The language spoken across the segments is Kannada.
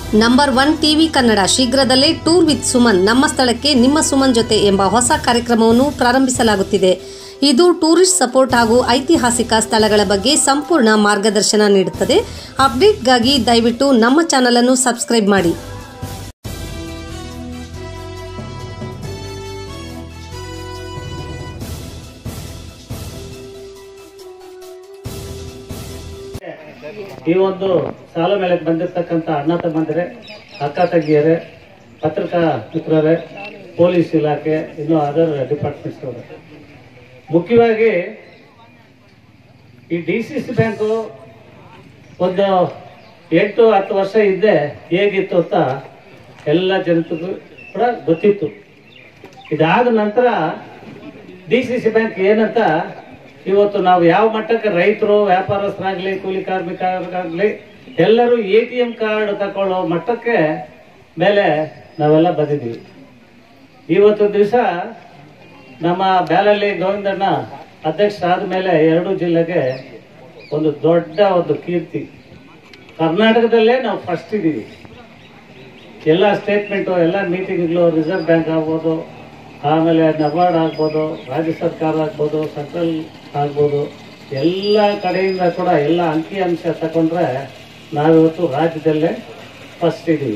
ನಂಬರ್ ಒನ್ ಟಿವಿ ಕನ್ನಡ ಶೀಘ್ರದಲ್ಲೇ ಟೂರ್ ವಿತ್ ಸುಮನ್ ನಮ್ಮ ಸ್ಥಳಕ್ಕೆ ನಿಮ್ಮ ಸುಮನ್ ಜೊತೆ ಎಂಬ ಹೊಸ ಕಾರ್ಯಕ್ರಮವನ್ನು ಪ್ರಾರಂಭಿಸಲಾಗುತ್ತಿದೆ ಇದು ಟೂರಿಸ್ಟ್ ಸಪೋರ್ಟ್ ಹಾಗೂ ಐತಿಹಾಸಿಕ ಸ್ಥಳಗಳ ಬಗ್ಗೆ ಸಂಪೂರ್ಣ ಮಾರ್ಗದರ್ಶನ ನೀಡುತ್ತದೆ ಅಪ್ಡೇಟ್ಗಾಗಿ ದಯವಿಟ್ಟು ನಮ್ಮ ಚಾನಲ್ ಅನ್ನು ಸಬ್ಸ್ಕ್ರೈಬ್ ಮಾಡಿ ಈ ಒಂದು ಸಾಲ ಮೇಳಕ್ಕೆ ಬಂದಿರತಕ್ಕಂಥ ಅಣ್ಣ ತಮ್ಮಂದಿರೆ ಅಕ್ಕ ತಂಗಿಯರೇ ಪತ್ರಿಕಾ ಮಿತ್ರರೇ ಪೊಲೀಸ್ ಇಲಾಖೆ ಇನ್ನು ಅದರ್ ಡಿಪಾರ್ಟ್ಮೆಂಟ್ಸ್ ಅವರು ಮುಖ್ಯವಾಗಿ ಈ ಡಿ ಸಿ ಸಿ ಬ್ಯಾಂಕು ಒಂದು ಎಂಟು ಹತ್ತು ವರ್ಷ ಹಿಂದೆ ಹೇಗಿತ್ತು ಅಂತ ಎಲ್ಲ ಜನತೆಗೂ ಕೂಡ ಗೊತ್ತಿತ್ತು ಇದಾದ ನಂತರ ಡಿ ಸಿ ಸಿ ಬ್ಯಾಂಕ್ ಏನಂತ ಇವತ್ತು ನಾವು ಯಾವ ಮಟ್ಟಕ್ಕೆ ರೈತರು ವ್ಯಾಪಾರಸ್ಥರಾಗ್ಲಿ ಕೂಲಿ ಕಾರ್ಮಿಕರಾಗ್ಲಿ ಎಲ್ಲರೂ ಎ ಟಿ ಎಂ ಕಾರ್ಡ್ ತಗೊಳ್ಳೋ ಮಟ್ಟಕ್ಕೆ ಮೇಲೆ ನಾವೆಲ್ಲ ಬಂದಿದ್ದೀವಿ ಇವತ್ತು ದಿವಸ ನಮ್ಮ ಬ್ಯಾಲಲ್ಲಿ ಗೋವಿಂದಣ್ಣ ಅಧ್ಯಕ್ಷರಾದ ಮೇಲೆ ಎರಡು ಜಿಲ್ಲೆಗೆ ಒಂದು ದೊಡ್ಡ ಒಂದು ಕೀರ್ತಿ ಕರ್ನಾಟಕದಲ್ಲೇ ನಾವು ಫಸ್ಟ್ ಇದ್ದೀವಿ ಎಲ್ಲ ಸ್ಟೇಟ್ಮೆಂಟು ಎಲ್ಲ ಮೀಟಿಂಗ್ಗಳು ರಿಸರ್ವ್ ಬ್ಯಾಂಕ್ ಆಗ್ಬೋದು ಆಮೇಲೆ ನಬಾರ್ಡ್ ಆಗ್ಬೋದು ರಾಜ್ಯ ಸರ್ಕಾರ ಆಗ್ಬೋದು ಸೆಂಟ್ರಲ್ ಆಗ್ಬೋದು ಎಲ್ಲ ಕಡೆಯಿಂದ ಕೂಡ ಎಲ್ಲ ಅಂಕಿ ಅಂಶ ತಗೊಂಡ್ರೆ ನಾವಿವತ್ತು ರಾಜ್ಯದಲ್ಲೇ ಫಸ್ಟ್ ಇದ್ದೀವಿ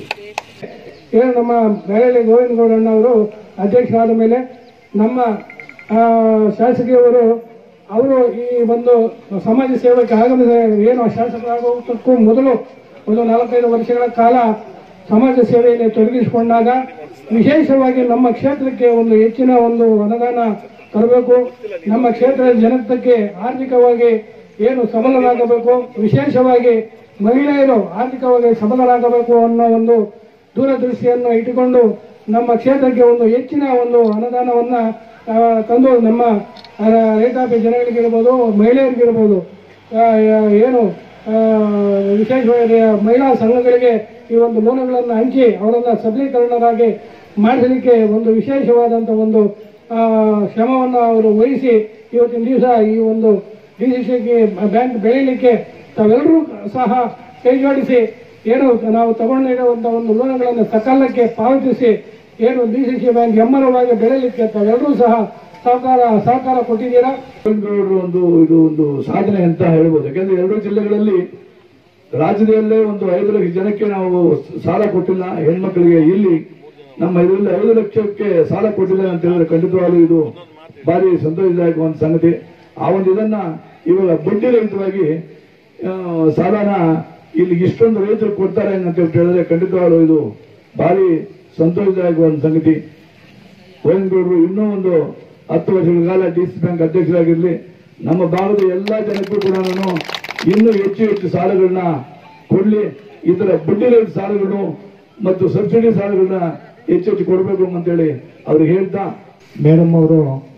ಏನು ನಮ್ಮ ಬೆಳಲಿ ಗೋವಿಂದಗೌಡಣ್ಣವರು ಅಧ್ಯಕ್ಷರಾದ ಮೇಲೆ ನಮ್ಮ ಆ, ಶಾಸಕಿಯವರು ಅವರು ಈ ಒಂದು ಸಮಾಜ ಸೇವೆಗೆ ಆಗಮಿಸ ಏನು ಶಾಸಕರಾಗುವುದಕ್ಕೂ ಮೊದಲು ಒಂದು ನಾಲ್ಕೈದು ವರ್ಷಗಳ ಕಾಲ ಸಮಾಜ ಸೇವೆಯಲ್ಲಿ ತೊಡಗಿಸಿಕೊಂಡಾಗ ವಿಶೇಷವಾಗಿ ನಮ್ಮ ಕ್ಷೇತ್ರಕ್ಕೆ ಒಂದು ಹೆಚ್ಚಿನ ಒಂದು ಅನುದಾನ ತರಬೇಕು ನಮ್ಮ ಕ್ಷೇತ್ರದ ಜನತೆಗೆ ಆರ್ಥಿಕವಾಗಿ ಏನು ಸಬಲರಾಗಬೇಕು ವಿಶೇಷವಾಗಿ ಮಹಿಳೆಯರು ಆರ್ಥಿಕವಾಗಿ ಸಬಲರಾಗಬೇಕು ಅನ್ನೋ ಒಂದು ದೂರದೃಷ್ಟಿಯನ್ನು ಇಟ್ಟುಕೊಂಡು ನಮ್ಮ ಕ್ಷೇತ್ರಕ್ಕೆ ಒಂದು ಹೆಚ್ಚಿನ ಒಂದು ಅನುದಾನವನ್ನ ಆ, ತಂದು ನಮ್ಮ ಆ, ರೈತಾಪಿ ಜನಗಳಿಗಿರ್ಬೋದು ಮಹಿಳೆಯರಿಗಿರ್ಬೋದು ಆ, ಏನು ಆ, ವಿಶೇಷವಾಗಿ ಮಹಿಳಾ ಸಂಘಗಳಿಗೆ ಈ ಒಂದು ಲೋನ್ಗಳನ್ನು ಹಂಚಿ ಅವರನ್ನ ಸಬಲೀಕರಣರಾಗಿ ಮಾಡಿಸಲಿಕ್ಕೆ ಒಂದು ವಿಶೇಷವಾದಂಥ ಒಂದು ಆ, ಶ್ರಮವನ್ನು ಅವರು ವಹಿಸಿ ಇವತ್ತಿನ ದಿವಸ ಈ ಒಂದು ಡಿ ಸಿ ಸಿ ಬ್ಯಾಂಕ್ ಬೆಳೀಲಿಕ್ಕೆ ತಾವೆಲ್ಲರೂ ಸಹ ಕೈ ಜೋಡಿಸಿ ಏನು ನಾವು ತಗೊಂಡಿರುವಂತಹ ಒಂದು ಲೋನ್ಗಳನ್ನು ಸಕಾಲಕ್ಕೆ ಪಾವತಿಸಿ ಏನು ಡಿ ಸಿ ಸಿ ಬ್ಯಾಂಕ್ ಎಮ್ಮರವಾಗಿ ಬೆಳೆಯಲಿಕ್ಕೆ ತಾವೆಲ್ಲರೂ ಸಹ ಸಹಕಾರ ಸಹಕಾರ ಕೊಟ್ಟಿದ್ದೀರಾ ಬೆಂಗಳೂರು ಒಂದು ಇದು ಒಂದು ಸಾಧನೆ ಅಂತ ಹೇಳ್ಬೋದು ಯಾಕಂದ್ರೆ ಎರಡು ಜಿಲ್ಲೆಗಳಲ್ಲಿ ರಾಜ್ಯದಲ್ಲೇ ಒಂದು ಐದು ಲಕ್ಷ ಜನಕ್ಕೆ ನಾವು ಸಾಲ ಕೊಟ್ಟಿಲ್ಲ ಹೆಣ್ಮಕ್ಳಿಗೆ ಇಲ್ಲಿ ನಮ್ಮ ಇದರಲ್ಲಿ ಐದು ಲಕ್ಷಕ್ಕೆ ಸಾಲ ಕೊಟ್ಟಿಲ್ಲ ಅಂತ ಹೇಳಿದ್ರೆ ಖಂಡಿತವಾಗ್ಲೂ ಇದು ಭಾರಿ ಸಂತೋಷದಾಯಕ ಒಂದು ಸಂಗತಿ ಆ ಒಂದು ಇದನ್ನ ಇವಾಗ ಬಡ್ಡಿ ರಹಿತವಾಗಿ ಆ, ಸಾಲನ ಇಲ್ಲಿ ಇಷ್ಟೊಂದು ರೈತರು ಕೊಡ್ತಾರೆ ಅಂತ ಹೇಳಿದ್ರೆ ಖಂಡಿತವಾಗ್ಲೂ ಇದು ಭಾರಿ ಸಂತೋಷದಾಯಕ ಒಂದು ಸಂಗತಿ ಗೋವಿಂದಗೌಡರು ಇನ್ನೂ ಒಂದು ಹತ್ತು ವರ್ಷಗಳ ಕಾಲ ಡಿ ಸಿ ಬ್ಯಾಂಕ್ ಅಧ್ಯಕ್ಷರಾಗಿರಲಿ ನಮ್ಮ ಭಾಗದ ಎಲ್ಲಾ ಜನಕ್ಕೂ ಕೂಡ ನಾನು ಇನ್ನೂ ಹೆಚ್ಚು ಹೆಚ್ಚು ಸಾಲಗಳನ್ನ ಕೊಡ್ಲಿ ಇದರ ಬಡ್ಡಿ ರಹಿತ ಸಾಲಗಳು ಮತ್ತು ಸಬ್ಸಿಡಿ ಸಾಲಗಳನ್ನ ಹೆಚ್ಚು ಹೆಚ್ಚು ಕೊಡಬೇಕು ಅಂತೇಳಿ ಅವ್ರಿಗೆ ಹೇಳ್ತಾ ಮೇಡಮ್ ಅವರು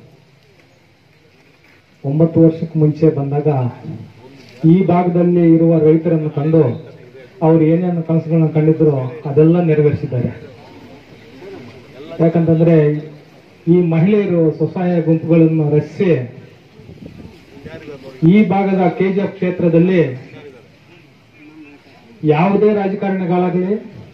ಒಂಬತ್ತು ವರ್ಷಕ್ಕೆ ಮುಂಚೆ ಬಂದಾಗ ಈ ಭಾಗದಲ್ಲಿ ಇರುವ ರೈತರನ್ನು ಕಂಡು ಅವ್ರು ಏನೇನು ಕನಸುಗಳನ್ನ ಕಂಡಿದ್ರು ಅದೆಲ್ಲ ನೆರವೇರಿಸಿದ್ದಾರೆ ಯಾಕಂತಂದ್ರೆ ಈ ಮಹಿಳೆಯರು ಸ್ವಸಹಾಯ ಗುಂಪುಗಳನ್ನು ರಚಿಸಿ ಈ ಭಾಗದ ಕೆಜಿಎಫ್ ಕ್ಷೇತ್ರದಲ್ಲಿ ಯಾವುದೇ ರಾಜಕಾರಣಿಗಳಾಗಲಿ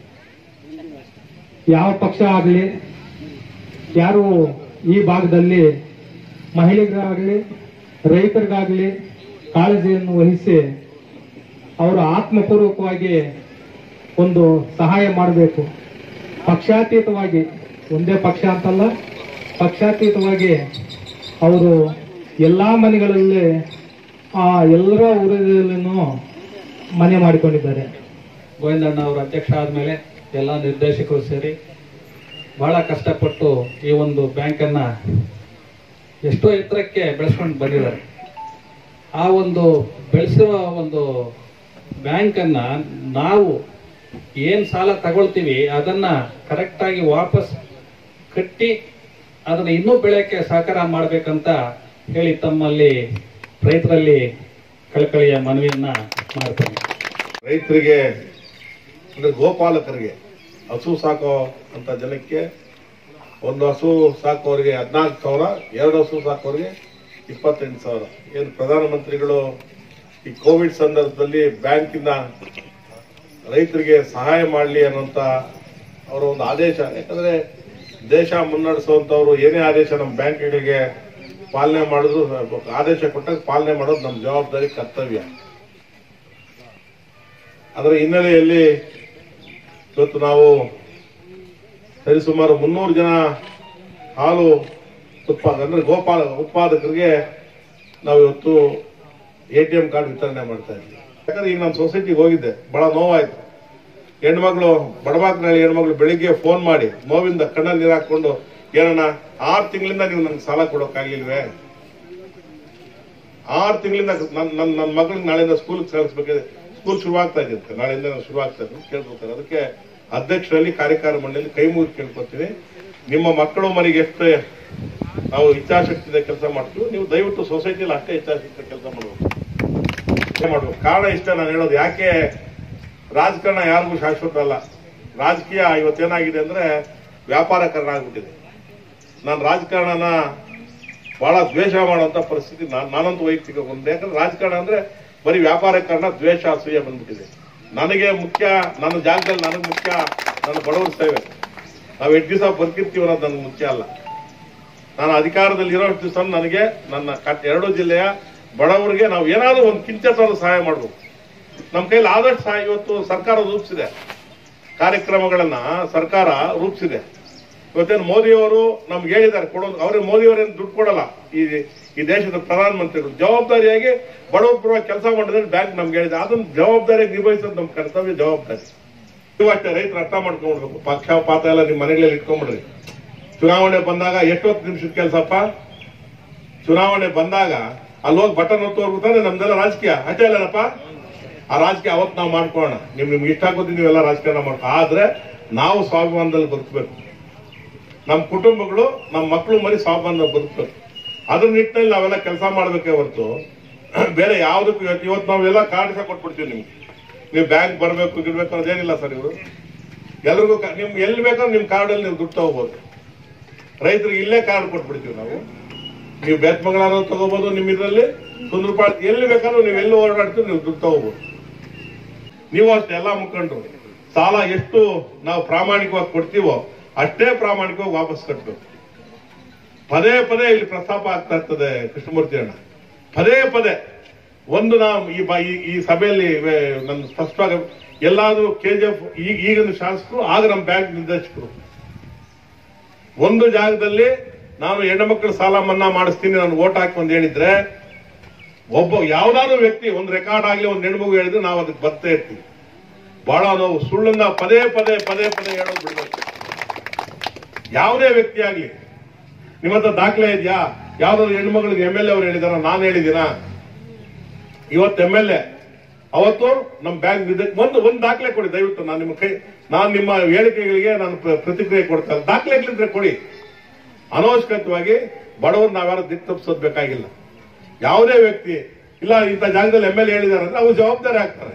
ಯಾವ ಪಕ್ಷ ಆಗಲಿ ಯಾರು ಈ ಭಾಗದಲ್ಲಿ ಮಹಿಳೆಯರಿಗಾಗಲಿ ರೈತರಿಗಾಗಲಿ ಕಾಳಜಿಯನ್ನು ವಹಿಸಿ ಅವರು ಆತ್ಮಪೂರ್ವಕವಾಗಿ ಒಂದು ಸಹಾಯ ಮಾಡಬೇಕು ಪಕ್ಷಾತೀತವಾಗಿ ಒಂದೇ ಪಕ್ಷ ಅಂತಲ್ಲ ಪಕ್ಷಾತೀತವಾಗಿ ಅವರು ಎಲ್ಲಾ ಮನೆಗಳಲ್ಲಿ ಆ ಎಲ್ಲರ ಊರಲ್ಲೂ ಮನೆ ಮಾಡಿಕೊಂಡಿದ್ದಾರೆ ಗೋವಿಂದಣ್ಣ ಅವರು ಅಧ್ಯಕ್ಷ ಆದಮೇಲೆ ಎಲ್ಲ ನಿರ್ದೇಶಕರು ಸೇರಿ ಬಹಳ ಕಷ್ಟಪಟ್ಟು ಈ ಒಂದು ಬ್ಯಾಂಕನ್ನ ಎಷ್ಟೋ ಎತ್ತರಕ್ಕೆ ಬೆಳೆಸ್ಕೊಂಡು ಬಂದಿದ್ದಾರೆ ಆ ಒಂದು ಬೆಳೆಸುವ ಒಂದು ಬ್ಯಾಂಕನ್ನ ನಾವು ಏನು ಸಾಲ ತಗೊಳ್ತೀವಿ ಅದನ್ನ ಕರೆಕ್ಟಾಗಿ ವಾಪಸ್ ಕಟ್ಟಿ ಅದನ್ನ ಇನ್ನೂ ಬೆಳೆಯಕ್ಕೆ ಸಹಕಾರ ಮಾಡಬೇಕಂತ ಹೇಳಿ ತಮ್ಮಲ್ಲಿ ರೈತರಲ್ಲಿ ಕಳಕಳಿಯ ಮನವಿಯನ್ನ ಮಾಡ್ತೇನೆ ರೈತರಿಗೆ ಅಂದ್ರೆ ಗೋಪಾಲಕರಿಗೆ ಹಸು ಸಾಕೋ ಅಂತ ಜನಕ್ಕೆ ಒಂದು ಹಸು ಸಾಕೋರಿಗೆ ಹದಿನಾಲ್ಕು ಸಾವಿರ ಎರಡು ಹಸು ಸಾಕೋರಿಗೆ ಇಪ್ಪತ್ತೆಂಟು ಸಾವಿರ ಏನು ಪ್ರಧಾನಮಂತ್ರಿಗಳು ಈ ಕೋವಿಡ್ ಸಂದರ್ಭದಲ್ಲಿ ಬ್ಯಾಂಕಿಂದ ರೈತರಿಗೆ ಸಹಾಯ ಮಾಡಲಿ ಅನ್ನೋಂಥ ಅವರ ಒಂದು ಆದೇಶ ಯಾಕಂದ್ರೆ ದೇಶ ಮುನ್ನಡೆಸುವಂತವ್ರು ಏನೇ ಆದೇಶ ನಮ್ಮ ಬ್ಯಾಂಕ್ಗಳಿಗೆ ಪಾಲನೆ ಮಾಡೋದು ಆದೇಶ ಕೊಟ್ಟಾಗ ಪಾಲನೆ ಮಾಡೋದು ನಮ್ಮ ಜವಾಬ್ದಾರಿ ಕರ್ತವ್ಯ ಅದರ ಹಿನ್ನೆಲೆಯಲ್ಲಿ ಇವತ್ತು ನಾವು ಸರಿಸುಮಾರು ಮುನ್ನೂರು ಜನ ಹಾಲು ಉತ್ಪಾದಕ ಅಂದ್ರೆ ಗೋಪಾಲ ಉತ್ಪಾದಕರಿಗೆ ನಾವು ಇವತ್ತು ಎ ಟಿ ಎಂ ಕಾರ್ಡ್ ವಿತರಣೆ ಮಾಡ್ತಾ ಇದ್ವಿ ಯಾಕಂದ್ರೆ ಈಗ ನಾನು ಸೊಸೈಟಿಗೆ ಹೋಗಿದ್ದೆ ಬಹಳ ನೋವಾಯ್ತು ಹೆಣ್ಮಕ್ಳು ಬಡಬಾಕ್ನಲ್ಲಿ ಹೆಣ್ಮಕ್ಳು ಬೆಳಿಗ್ಗೆ ಫೋನ್ ಮಾಡಿ ನೋವಿಂದ ಕಣ್ಣಲ್ಲಿ ನೀರು ಹಾಕೊಂಡು ಏನಣ್ಣ ಆರು ತಿಂಗಳಿಂದ ನೀವು ನನ್ಗೆ ಸಾಲ ಕೊಡೋಕ್ಕಾಗ್ಲಿಲ್ವೇ ಆರು ತಿಂಗಳಿಂದ ನನ್ನ ನನ್ನ ನನ್ನ ಮಗಳಿಗೆ ನಾಳೆಯಿಂದ ಸ್ಕೂಲ್ಗೆ ಸೇರಿಸ್ಬೇಕಾದ್ರೆ ಸ್ಕೂಲ್ ಶುರುವಾಗ್ತಾ ಇದೆ ನಾಳೆಯಿಂದ ಶುರುವಾಗ್ತಾ ಇದೆ ಕೇಳ್ಕೊತಾರೆ ಅದಕ್ಕೆ ಅಧ್ಯಕ್ಷರಲ್ಲಿ ಕಾರ್ಯಕಾರಿ ಮಂಡಳಿ ಕೈ ಮುಗಿದು ಕೇಳ್ಕೊತೀವಿ ನಿಮ್ಮ ಮಕ್ಕಳು ಮನೆಗೆ ಎಷ್ಟು ನಾವು ಇಚ್ಛಾಶಕ್ತಿಯಿಂದ ಕೆಲಸ ಮಾಡ್ತೀವಿ ನೀವು ದಯವಿಟ್ಟು ಸೊಸೈಟಿಯಲ್ಲಿ ಅಷ್ಟೇ ಇಚ್ಛಾಶಕ್ತಿ ಕೆಲಸ ಮಾಡಬೇಕು ಮಾಡ್ಬೇಕು ಕಾರಣ ಇಷ್ಟ ನಾನು ಹೇಳೋದು ಯಾಕೆ ರಾಜಕಾರಣ ಯಾರಿಗೂ ಶಾಶ್ವತ ಅಲ್ಲ ರಾಜಕೀಯ ಇವತ್ತೇನಾಗಿದೆ ಅಂದ್ರೆ ವ್ಯಾಪಾರಕರಣ ಆಗ್ಬಿಟ್ಟಿದೆ ನಾನು ರಾಜಕಾರಣನ ಬಹಳ ದ್ವೇಷ ಮಾಡುವಂತ ಪರಿಸ್ಥಿತಿ ನಾನ್- ನಾನಂತೂ ವೈಯಕ್ತಿಕ ಬಂದೆ ಯಾಕಂದ್ರೆ ರಾಜಕಾರಣ ಅಂದ್ರೆ ಬರೀ ವ್ಯಾಪಾರಕರಣ ದ್ವೇಷ ಅಸೂಯೆ ಬಂದ್ಬಿಟ್ಟಿದೆ ನನಗೆ ಮುಖ್ಯ ನನ್ನ ಜಾಗದಲ್ಲಿ ನನಗೆ ಮುಖ್ಯ ನನ್ನ ಬಡವರ ಸೇವೆ ನಾವು ಎಷ್ಟು ದಿವಸ ಬದುಕಿರ್ತೀವಿ ಅನ್ನೋದು ನನಗೆ ಮುಖ್ಯ ಅಲ್ಲ ನಾನು ಅಧಿಕಾರದಲ್ಲಿ ಇರೋ ದಿವಸ ನನಗೆ ನನ್ನ ಕಟ್- ಎರಡು ಜಿಲ್ಲೆಯ ಬಡವರಿಗೆ ನಾವು ಏನಾದರೂ ಒಂದು ಕಿಂಚಿತ್ತಾದ್ರೂ ಸಹಾಯ ಮಾಡಬೇಕು ನಮ್ಮ ಕೈಲಿ ಆದಷ್ಟು ಸಹಾಯ ಇವತ್ತು ಸರ್ಕಾರ ರೂಪಿಸಿದೆ ಕಾರ್ಯಕ್ರಮಗಳನ್ನ ಸರ್ಕಾರ ರೂಪಿಸಿದೆ ಇವತ್ತೇನು ಮೋದಿಯವರು ನಮ್ಗೆ ಹೇಳಿದ್ದಾರೆ ಕೊಡೋದು ಅವ್ರಿಗೆ ಮೋದಿಯವರೇನು ದುಡ್ಡು ಕೊಡಲ್ಲ ಈ ಈ ದೇಶದ ಪ್ರಧಾನಮಂತ್ರಿಗಳು ಜವಾಬ್ದಾರಿಯಾಗಿ ಬಡವರ ಪರವಾಗಿ ಕೆಲಸ ಮಾಡಿದ್ರೆ ಬ್ಯಾಂಕ್ ನಮ್ಗೆ ಹೇಳಿದೆ ಅದನ್ನ ಜವಾಬ್ದಾರಿಯಾಗಿ ನಿಭಾಯಿಸೋದು ನಮ್ಮ ಕರ್ತವ್ಯ ಜವಾಬ್ದಾರಿ ನೀವು ಅಷ್ಟೇ ರೈತರು ಅರ್ಥ ಮಾಡ್ಕೊಂಡ್ಬಿಡ್ಬೇಕು ಪಕ್ಷಪಾತ ಎಲ್ಲ ನಿಮ್ಮ ಮನೆಗಳಲ್ಲಿ ಇಟ್ಕೊಂಡ್ಬಿಡ್ರಿ ಚುನಾವಣೆ ಬಂದಾಗ ಎಷ್ಟೊತ್ತು ನಿಮಿಷದ ಕೆಲಸಪ್ಪ ಚುನಾವಣೆ ಬಂದಾಗ ಅಲ್ಲಿ ಹೋಗಿ ಬಟನ್ ಹೊತ್ತೋಗ್ಬಿಡ್ತಾನೆ ನಮ್ದೆಲ್ಲ ರಾಜಕೀಯ ಅಷ್ಟೇ ಅಲ್ಲನಪ್ಪ ಆ ರಾಜಕೀಯ ಅವತ್ತು ನಾವು ಮಾಡ್ಕೊಳ್ಳೋಣ ನಿಮ್ ನಿಮ್ಗೆ ಇಷ್ಟ ಆಗೋದು ನೀವೆಲ್ಲ ರಾಜಕಾರಣ ಮಾಡ್ಕೊ ಆದ್ರೆ ನಾವು ಸ್ವಾಭಿಮಾನದಲ್ಲಿ ಬದುಕಬೇಕು ನಮ್ಮ ಕುಟುಂಬಗಳು ನಮ್ಮ ಮಕ್ಕಳು ಮರಿ ಸ್ವಾಭಿಮಾನದಲ್ಲಿ ಬದುಕಬೇಕು ಅದ್ರ ನಿಟ್ಟಿನಲ್ಲಿ ನಾವೆಲ್ಲ ಕೆಲಸ ಮಾಡ್ಬೇಕೇ ಹೊರತು ಬೇರೆ ಯಾವ್ದಕ್ಕೂ ಇವತ್ತು ಇವತ್ತು ನಾವೆಲ್ಲ ಕಾರ್ಡ್ ಸಹ ಕೊಟ್ಬಿಡ್ತೀವಿ ನಿಮ್ಗೆ ನೀವು ಬ್ಯಾಂಕ್ ಬರಬೇಕು ಗಿಡ್ಬೇಕು ಅನ್ನೋದೇನಿಲ್ಲ ಸರ್ ಇವರು ಎಲ್ರಿಗೂ ಕ- ನಿಮ್ಗೆ ಎಲ್ಲಿ ಬೇಕಾದ್ರೂ ನಿಮ್ ಕಾರ್ಡಲ್ಲಿ ನೀವು ದುಡ್ಡು ತಗೋಬಹುದು ರೈತರಿಗೆ ಇಲ್ಲೇ ಕಾರ್ಡ್ ಕೊಟ್ಬಿಡ್ತೀವಿ ನಾವು ನೀವು ಬೇತ್ಮಂಗಳಾರು ತಗೋಬಹುದು ನಿಮ್ಮ ಇದರಲ್ಲಿ ಸುಂದರಪಾಳ ಎಲ್ಲಿ ಬೇಕಾದ್ರೂ ನೀವು ಎಲ್ಲಿ ಓಡಾಡ್ತೀವಿ ನೀವು ದುಡ್ಡು ತಗೋಬಹುದು ನೀವು ಅಷ್ಟೇ ಎಲ್ಲ ಮುಖಂಡರು ಸಾಲ ಎಷ್ಟು ನಾವು ಪ್ರಾಮಾಣಿಕವಾಗಿ ಕೊಡ್ತೀವೋ ಅಷ್ಟೇ ಪ್ರಾಮಾಣಿಕವಾಗಿ ವಾಪಸ್ ಕಟ್ಟಬೇಕು ಪದೇ ಪದೇ ಇಲ್ಲಿ ಪ್ರಸ್ತಾಪ ಆಗ್ತಾ ಇರ್ತದೆ ಕೃಷ್ಣಮೂರ್ತಿ ಅಣ್ಣ ಪದೇ ಪದೇ ಒಂದು ನಾವು ಈ ಬ- ಈ- ಈ ಸಭೆಯಲ್ಲಿ ವೇ- ನನ್ನ ಸ್ಪಷ್ಟವಾಗಿ ಎಲ್ಲಾದ್ರೂ ಕೆಜಿಎಫ್ ಈಗ ಈಗಿನ ಶಾಸಕರು ಆಗ ನಮ್ಮ ಬ್ಯಾಂಕ್ ನಿರ್ದೇಶಕರು ಒಂದು ಜಾಗದಲ್ಲಿ ನಾನು ಹೆಣ್ಣುಮಕ್ಕಳು ಸಾಲ ಮನ್ನಾ ಮಾಡಿಸ್ತೀನಿ ನಾನು ಓಟ್ ಹಾಕಿ ಅಂತ ಹೇಳಿದ್ರೆ ಒಬ್ಬ ಯಾವ್ದಾದ್ರು ವ್ಯಕ್ತಿ ಒಂದು ರೆಕಾರ್ಡ್ ಆಗ್ಲಿ ಒಂದು ಹೆಣ್ಮಗು ಹೇಳಿದ್ರೆ ನಾವು ಅದಕ್ಕೆ ಬರ್ತಾ ಇರ್ತೀವಿ ಬಹಳ ನೋವು ಸುಳ್ಳನ್ನ ಪದೇ ಪದೇ ಪದೇ ಪದೇ ಹೇಳೋದು ಬಿಡ್ಬೇಕು ಯಾವುದೇ ವ್ಯಕ್ತಿ ಆಗ್ಲಿ ನಿಮ್ಮ ಹತ್ರ ದಾಖಲೆ ಇದೆಯಾ ಯಾವ್ದಾದ್ರು ಹೆಣ್ಮಗಳಿಗೆ ಎಂ ಎಲ್ ಎ ಅವ್ರು ಹೇಳಿದಾರ ನಾನು ಹೇಳಿದ್ದೀನಾ ಇವತ್ತು ಎಂ ಎಲ್ ಎ ಅವತ್ತು ನಮ್ಮ ಬ್ಯಾಂಕ್ ಒಂದು ಒಂದು ದಾಖಲೆ ಕೊಡಿ ದಯವಿಟ್ಟು ನಾನು ನಿಮ್ಮ ಕೈ ನಾನು ನಿಮ್ಮ ಹೇಳಿಕೆಗಳಿಗೆ ನಾನು ಪ್ರ- ಪ್ರತಿಕ್ರಿಯೆ ಕೊಡ್ತಾ ಇಲ್ಲ ದಾಖಲೆಗಳಿದ್ರೆ ಕೊಡಿ ಅನವಶ್ಯಕವಾಗಿ ಬಡವರು ನಾವ್ಯಾರು ದಿಕ್ಕು ತಪ್ಪಿಸೋದು ಬೇಕಾಗಿಲ್ಲ ಯಾವುದೇ ವ್ಯಕ್ತಿ ಇಲ್ಲ ಇಂಥ ಜಾಗದಲ್ಲಿ ಎಂ ಎಲ್ ಎ ಹೇಳಿದಾರೆ ಅಂದ್ರೆ ಅವ್ರು ಜವಾಬ್ದಾರಿ ಆಗ್ತಾರೆ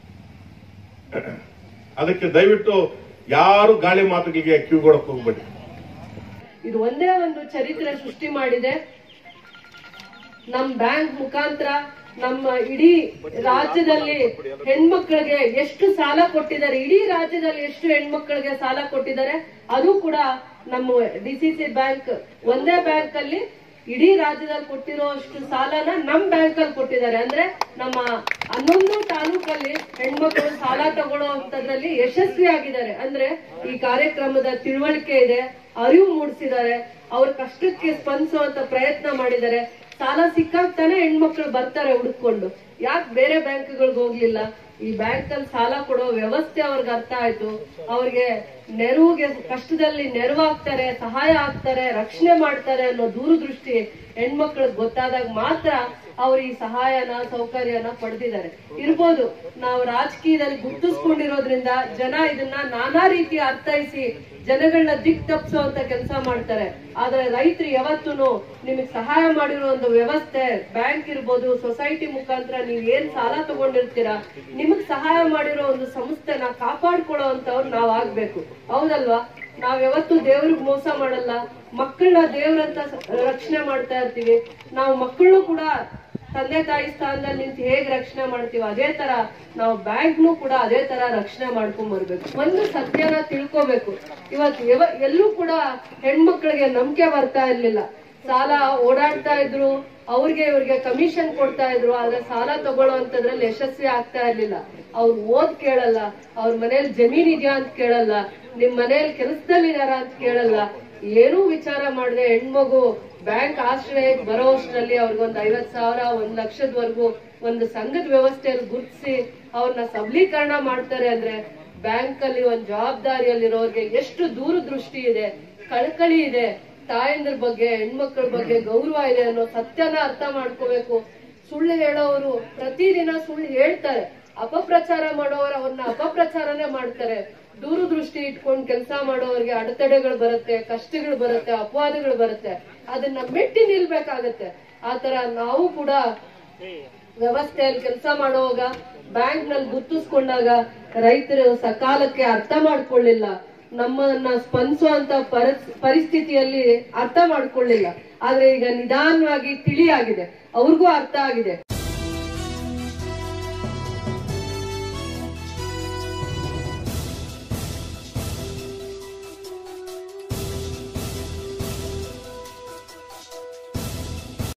ಅದಕ್ಕೆ ದಯವಿಟ್ಟು ಯಾರು ಗಾಳಿ ಮಾತುಗಳಿಗೆ ಕಿವಿಗೊಡಕ್ ಹೋಗ್ಬೇಡಿ ಇದು ಒಂದೇ ಒಂದು ಚರಿತ್ರೆ ಸೃಷ್ಟಿ ಮಾಡಿದೆ ನಮ್ ಬ್ಯಾಂಕ್ ಮುಖಾಂತರ ನಮ್ಮ ಇಡೀ ರಾಜ್ಯದಲ್ಲಿ ಹೆಣ್ಮಕ್ಳಿಗೆ ಎಷ್ಟು ಸಾಲ ಕೊಟ್ಟಿದ್ದಾರೆ ಇಡೀ ರಾಜ್ಯದಲ್ಲಿ ಎಷ್ಟು ಹೆಣ್ಮಕ್ಳಿಗೆ ಸಾಲ ಕೊಟ್ಟಿದ್ದಾರೆ ಅದು ಕೂಡ ನಮ್ಮ ಡಿ ಸಿ ಸಿ ಬ್ಯಾಂಕ್ ಒಂದೇ ಬ್ಯಾಂಕ್ ಅಲ್ಲಿ ಇಡೀ ರಾಜ್ಯದಲ್ಲಿ ಕೊಟ್ಟಿರೋ ಅಷ್ಟು ಸಾಲನ ನಮ್ ಬ್ಯಾಂಕ್ ಅಲ್ಲಿ ಕೊಟ್ಟಿದ್ದಾರೆ ಅಂದ್ರೆ ನಮ್ಮ ಹನ್ನೊಂದು ತಾಲೂಕಲ್ಲಿ ಹೆಣ್ಮಕ್ಳು ಸಾಲ ತಗೊಳ್ಳೋ ಅಂತದ್ರಲ್ಲಿ ಯಶಸ್ವಿ ಆಗಿದ್ದಾರೆ ಅಂದ್ರೆ ಈ ಕಾರ್ಯಕ್ರಮದ ತಿಳುವಳಿಕೆ ಇದೆ ಅರಿವು ಮೂಡಿಸಿದ್ದಾರೆ ಅವ್ರ ಕಷ್ಟಕ್ಕೆ ಸ್ಪಂದಿಸುವಂತ ಪ್ರಯತ್ನ ಮಾಡಿದ್ದಾರೆ ಸಾಲ ಸಿಕ್ಕಾಗ ತಾನೇ ಹೆಣ್ಮಕ್ಳು ಬರ್ತಾರೆ ಹುಡುಕೊಂಡು ಯಾಕೆ ಬೇರೆ ಬ್ಯಾಂಕ್ಗಳಿಗೆ ಹೋಗ್ಲಿಲ್ಲ ಈ ಬ್ಯಾಂಕ್ ಅಲ್ಲಿ ಸಾಲ ಕೊಡೋ ವ್ಯವಸ್ಥೆ ಅವ್ರಿಗೆ ಅರ್ಥ ಆಯ್ತು ಅವ್ರಿಗೆ ನೆರವಿಗೆ ಕಷ್ಟದಲ್ಲಿ ನೆರವಾಗ್ತಾರೆ ಸಹಾಯ ಆಗ್ತಾರೆ ರಕ್ಷಣೆ ಮಾಡ್ತಾರೆ ಅನ್ನೋ ದೂರದೃಷ್ಟಿ ಹೆಣ್ಮಕ್ಳಿಗೆ ಗೊತ್ತಾದಾಗ ಮಾತ್ರ ಅವ್ರು ಈ ಸಹಾಯನ ಸೌಕರ್ಯನ ಪಡೆದಿದ್ದಾರೆ ಇರ್ಬೋದು ನಾವು ರಾಜಕೀಯದಲ್ಲಿ ಗುರ್ತಿಸ್ಕೊಂಡಿರೋದ್ರಿಂದ ಜನ ಇದನ್ನ ನಾನಾ ರೀತಿ ಅರ್ಥೈಸಿ ಜನಗಳನ್ನ ದಿಕ್ ತಪ್ಪಿಸುವಂತ ಕೆಲಸ ಮಾಡ್ತಾರೆ ಆದ್ರೆ ರೈತರು ಯಾವತ್ತೂ ನಿಮಗೆ ಸಹಾಯ ಮಾಡಿರೋ ಒಂದು ವ್ಯವಸ್ಥೆ ಬ್ಯಾಂಕ್ ಇರ್ಬೋದು ಸೊಸೈಟಿ ಮುಖಾಂತರ ನೀವ್ ಏನ್ ಸಾಲ ತಗೊಂಡಿರ್ತೀರಾ ನಿಮಗ್ ಸಹಾಯ ಮಾಡಿರೋ ಒಂದು ಸಂಸ್ಥೆನ ಕಾಪಾಡ್ಕೊಳ್ಳೋ ಅಂತವ್ರು ನಾವ್ ಆಗ್ಬೇಕು ಹೌದಲ್ವಾ ನಾವ್ ಯಾವತ್ತು ದೇವ್ರಿಗೆ ಮೋಸ ಮಾಡಲ್ಲ ಮಕ್ಕಳನ್ನ ದೇವ್ರಂತ ಸ- ರಕ್ಷಣೆ ಮಾಡ್ತಾ ಇರ್ತೀವಿ ನಾವು ಮಕ್ಕಳನ್ನು ಕೂಡ ತಂದೆ ತಾಯಿ ಸ್ಥಾನದಲ್ಲಿ ನಿಂತು ಹೇಗ್ ರಕ್ಷಣೆ ಮಾಡ್ತೀವಿ ಅದೇ ತರ ನಾವು ಬ್ಯಾಂಕ್ನು ಕೂಡ ಅದೇ ತರ ರಕ್ಷಣೆ ಮಾಡ್ಕೊಂಡ್ ಬರ್ಬೇಕು ಒಂದು ಸತ್ಯನ ತಿಳ್ಕೋಬೇಕು ಇವತ್ತು ಯಾವ- ಎಲ್ಲೂ ಕೂಡ ಹೆಣ್ಮಕ್ಳಿಗೆ ನಂಬಿಕೆ ಬರ್ತಾ ಇರ್ಲಿಲ್ಲ ಸಾಲ ಓಡಾಡ್ತಾ ಇದ್ರು ಅವ್ರಿಗೆ ಇವ್ರಿಗೆ ಕಮಿಷನ್ ಕೊಡ್ತಾ ಇದ್ರು ಆದ್ರೆ ಸಾಲ ತಗೊಳ್ಳೋಂಥದ್ರಲ್ಲಿ ಯಶಸ್ವಿ ಆಗ್ತಾ ಇರ್ಲಿಲ್ಲ ಅವ್ರು ಓದ್ ಕೇಳಲ್ಲ ಅವ್ರ ಮನೇಲಿ ಜಮೀನ್ ಇದೆಯಾ ಅಂತ ಕೇಳಲ್ಲ ನಿಮ್ ಮನೇಲಿ ಕೆಲಸದಲ್ಲಿದಾರ ಅಂತ ಕೇಳಲ್ಲ ಏನೂ ವಿಚಾರ ಮಾಡದೆ ಹೆಣ್ಮಗು ಬ್ಯಾಂಕ್ ಆಶ್ರಯಕ್ಕೆ ಬರೋಷ್ಟ್ರಲ್ಲಿ ಅವ್ರಿಗೊಂದು ಐವತ್ ಸಾವಿರ ಒಂದ್ ಲಕ್ಷದವರೆಗೂ ಒಂದು ಸಂಘದ ವ್ಯವಸ್ಥೆಯಲ್ಲಿ ಗುರುತಿಸಿ ಅವ್ರನ್ನ ಸಬಲೀಕರಣ ಮಾಡ್ತಾರೆ ಅಂದ್ರೆ ಬ್ಯಾಂಕ್ ಅಲ್ಲಿ ಒಂದ್ ಜವಾಬ್ದಾರಿಯಲ್ಲಿರೋರ್ಗೆ ಎಷ್ಟು ದೂರದೃಷ್ಟಿ ಇದೆ ಕಳಕಳಿ ಇದೆ ತಾಯಂದ್ರ ಬಗ್ಗೆ ಹೆಣ್ಮಕ್ಳ ಬಗ್ಗೆ ಗೌರವ ಇದೆ ಅನ್ನೋ ಸತ್ಯನ ಅರ್ಥ ಮಾಡ್ಕೋಬೇಕು ಸುಳ್ಳು ಹೇಳೋರು ಪ್ರತಿದಿನ ಸುಳ್ಳು ಹೇಳ್ತಾರೆ ಅಪಪ್ರಚಾರ ಮಾಡೋರು ಅವ್ರನ್ನ ಅಪಪ್ರಚಾರನೇ ಮಾಡ್ತಾರೆ ದೂರದೃಷ್ಟಿ ಇಟ್ಕೊಂಡು ಕೆಲಸ ಮಾಡೋರಿಗೆ ಅಡೆತಡೆಗಳು ಬರುತ್ತೆ ಕಷ್ಟಗಳು ಬರುತ್ತೆ ಅಪವಾದಗಳು ಬರುತ್ತೆ ಅದನ್ನ ಮೆಟ್ಟಿ ನಿಲ್ಬೇಕಾಗತ್ತೆ ಆತರ ನಾವು ಕೂಡ ವ್ಯವಸ್ಥೆಯಲ್ಲಿ ಕೆಲಸ ಮಾಡುವಾಗ ಬ್ಯಾಂಕ್ ನಲ್ಲಿ ಗುರ್ತಿಸ್ಕೊಂಡಾಗ ರೈತರು ಸಕಾಲಕ್ಕೆ ಅರ್ಥ ಮಾಡ್ಕೊಳ್ಳಿಲ್ಲ ನಮ್ಮನ್ನ ಸ್ಪಂದಿಸುವಂತ ಪರಿಸ್- ಪರಿಸ್ಥಿತಿಯಲ್ಲಿ ಅರ್ಥ ಮಾಡ್ಕೊಳ್ಳಿಲ್ಲ ಆದ್ರೆ ಈಗ ನಿಧಾನವಾಗಿ ತಿಳಿಯಾಗಿದೆ ಅವ್ರಿಗೂ ಅರ್ಥ ಆಗಿದೆ